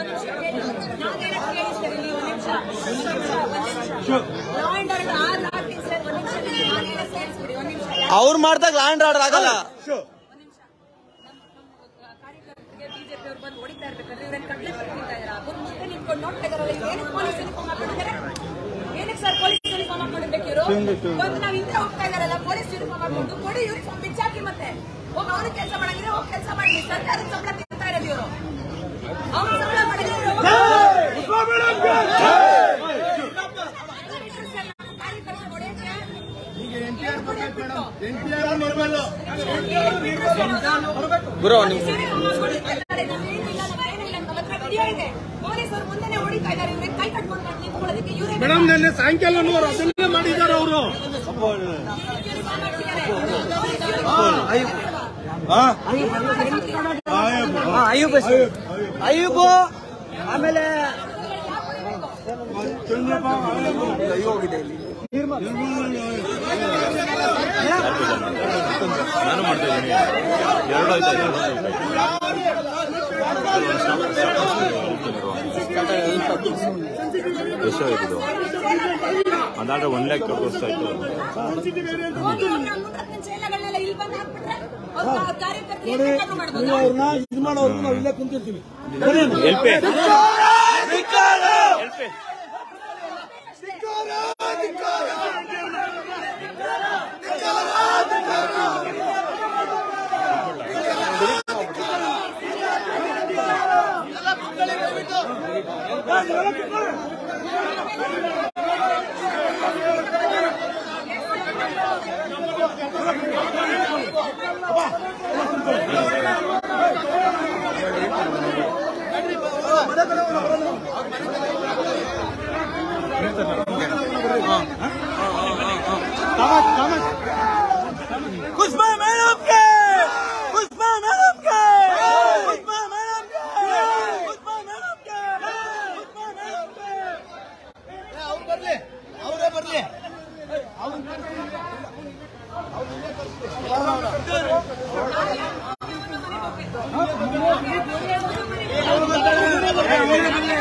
ನಿಮಿಷ ಕೇಳಿ ನಾನೇನಕ್ಕೆ ಕೇಳಿ ಸರ್ ಇಲ್ಲಿ ಒಂದು ನಿಮಿಷ ಒಂದು ನಿಮಿಷ ಒಂದು ನಿಮಿಷ ಲಾ ಅಂಡ್ ಆರ್ಡರ್ ಆರ್ ಆಗ್ತೀನಿ ಸರ್ ಒಂದು ನಿಮಿಷ ನಾನೇನ ಸೇರಿಸ್ಬಿಡಿ ಒಂದು ನಿಮಿಷ ಅವ್ರು ಮಾಡ್ದಾಗ ಲ್ಯಾಂಡ್ ಆರ್ಡರ್ ಆಗಲ್ಲ ಒಂದ್ ನಿಮಿಷ ನಮ್ಮ ನಮ್ಮ ಕಾರ್ಯಕರ್ತರಿಗೆ ಬಿಜೆಪಿ ಅವ್ರು ಬಂದು ಹೊಡಿತಾ ಇರ್ಬೇಕಾದ್ರೆ ಇವ್ರೇನ್ ಕಡ್ಲೆ ಬರ್ತಿರ್ತಾ ಇದಾರ ಬಂದು ಮುಂದೆ ನಿಂತ್ಕೊಂಡು ನೋಡ್ತಾ ಇದಾರಲ್ಲ ಏನಕ್ಕೆ ಪೊಲೀಸ್ ಯೂನಿಫಾರ್ಮ್ ಹಾಕೊಂಡಿದ್ದಾರೆ ಏನಕ್ಕೆ ಸರ್ ಪೊಲೀಸ್ ಯೂನಿಫಾರ್ಮ್ ಹಾಕೊಂಡಿರ್ಬೇಕು ಇವರು ಬಂದು ನಾವ್ ಹಿಂದೆ ಹೋಗ್ತಾ ಇದಾರಲ್ಲ ಪೊಲೀಸ್ ಯೂನಿಫಾರ್ಮ್ ಹಾಕೊಂಡು ಕೊಡಿ ಯೂನಿಫಾರ್ಮ್ ಬಿಚ್ಚಾಕಿ ಮತ್ತೆ ಹೋಗಿ ಅವ್ರು ಕೆಲಸ ಮಾಡಂಗಿದ್ರೆ ಹೋಗಿ ಕೆಲಸ ಮಾಡಿ ಸರ್ಕಾರದ ಸಂಬಳ ತಿಂತಾ ಇರೋದು ಇವರು ಅವ್ರು ಸಂಬಳ ಮಾಡಿದ್ರೆ ಇವ್ರು ಕಾರ್ಯಕರ್ತರು ಹೊಡೆಯಕ್ಕೆ ಗುರು ನೀವು ಪೊಲೀಸರು ಮುಂದೆನೆ ಹೊಡಿತಾ ಇದ್ದಾರೆ ಇವ್ರಿಗೆ ಕೈ ಕಟ್ಕೊಂಡು ನಿಂತ್ಕೊಳ್ಳೋದಕ್ಕೆ ಇವರೇ ಮೇಡಮ್ ನೆನ್ನೆ ಸಾಯಂಕಾಲ ಅದನ್ನೇ ಮಾಡಿದ್ದಾರೆ ಅವರು ಅಯ್ಯೂಬ್ ಅಯ್ಯೂಬ್ ಆಮೇಲೆ ಕೈ ಹೋಗಿದೆ ಇಲ್ಲಿ ನಾನು ಮಾಡ್ತಾ ಇದ್ದೀನಿ ಎರಡು ಆಯ್ತಾ ಎರಡು ಎಷ್ಟು ಆಯ್ತು ಅದಾದ್ರೆ ಒನ್ ಲ್ಯಾಕ್ ತೋರಿಸ್ತಾ ಇತ್ತು ಚೈಲಗಳನ್ನೆಲ್ಲ ಇಲ್ಲಿ ಬಂದು ಹಾಕ್ಬಿಟ್ರೆ ಅವ್ರ ಕಾರ್ಯಕರ್ತರು ಏನ್ ಬೇಕಾದ್ರೂ ಮಾಡ್ಬೋದಾ? ಅವ್ರನ್ನ ಇದು ಮಾಡೋರು ನಾವು ಇಲ್ಲೇ ಕುಂತಿರ್ತೀವಿ ಎಲ್ ಪಿ ಕುಸ್ಮಾ ಮೇಡಮ್ ಗೆ ಕುಸ್ಮಾ ಮೇಡಮ್ ಗೆ ಕುಸ್ಮಾ ಮೇಡಮ್ ಗೆ ಕುಸ್ಮಾ ಮೇಡಮ್ ಗೆ ಕುಸ್ಮಾ ಮೇಡಮ್ ಗೆ ಅವ್ರು ಬರ್ಲಿ ಅವರೇ ಬರ್ಲಿ ಅವ್ರ